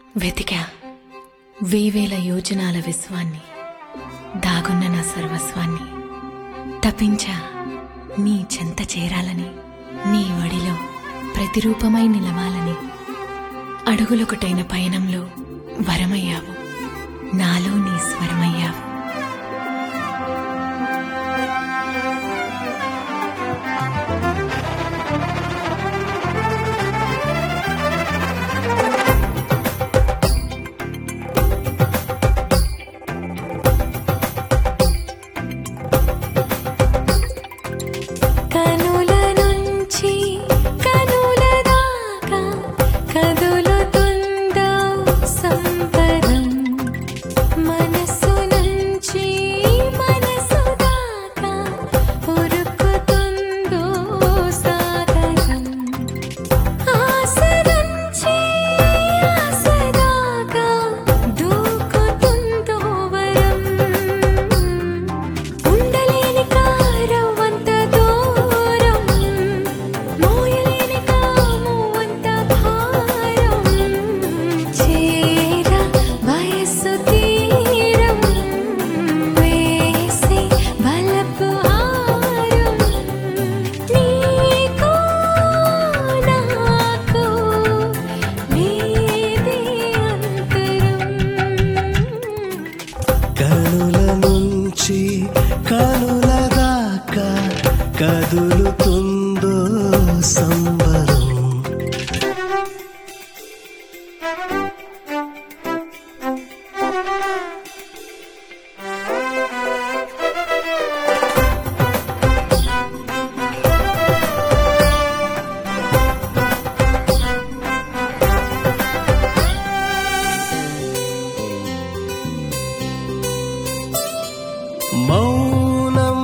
వెతికా వేవేల యోజనాల విశ్వాన్ని దాగున్న నా సర్వస్వాన్ని తపించా నీ చెంత చేరాలని నీ వడిలో ప్రతిరూపమై నిలవాలని అడుగులొకటైన పయనంలో వరమయ్యావు నాలో నీ స్వరమయ్యావు కనుల నుంచి కనుల దాకా కదులుతుందో సంబరం మనసు నుంచి మనసు దాకా ఉరుకుతుందో సాగరం ఆశ నుంచి ఆశ దాకా దూకుతుందో వరం ఉండలేని కారవంత దూరం మోయలేని కాము అంత భారం చేర వయస్సు తీరం వేసి వలపు హారం నీకు నాకు నీది అంతరం కనుల నుంచి కనుల దాకా కదులుతుందో సంబరం మౌనం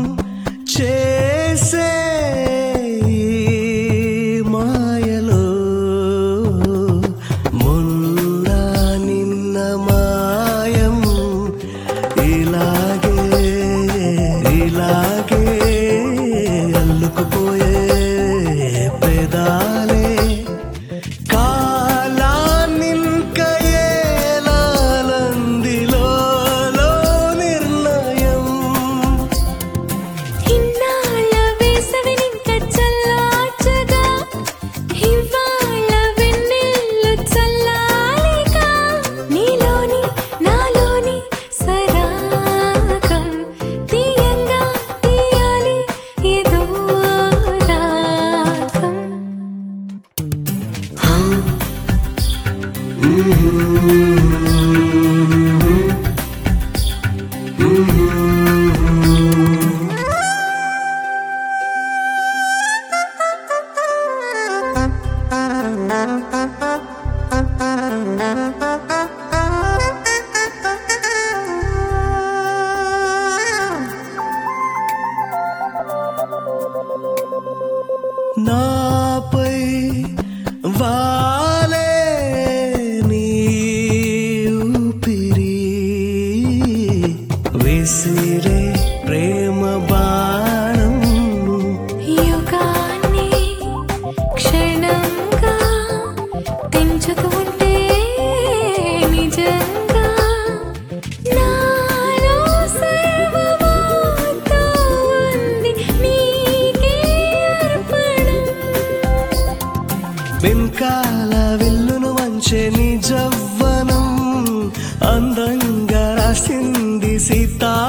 చేసే ఈ మాయలో మొన్న నిన్న మాయం ఇలాగే ఇలాగే అల్లుకుపోయే పెదాలే కాలాన్నింక ఏలాలందిలో నిర్ణయం ఇన్నాళ్ళ వేసవినింక చల్లార్చగా ఇవాళ వెన్నెల్లు చల్లాలిగా నీలోని నాలోని సరాగం తీయంగా తీయాలి ఏదో రాగం నాపై వాలే నీ ఊపిరి విసిరే ప్రేమ బాణం యుగాన్ని క్షణంగా తెంచుతూ ఉంటే నిజంగా నాలో సర్వమవుతూ ఉంది నీకే అర్పణం వెనకాల విల్లును వంచే నీ జవ్వనం అందంగా రాసింది సీతా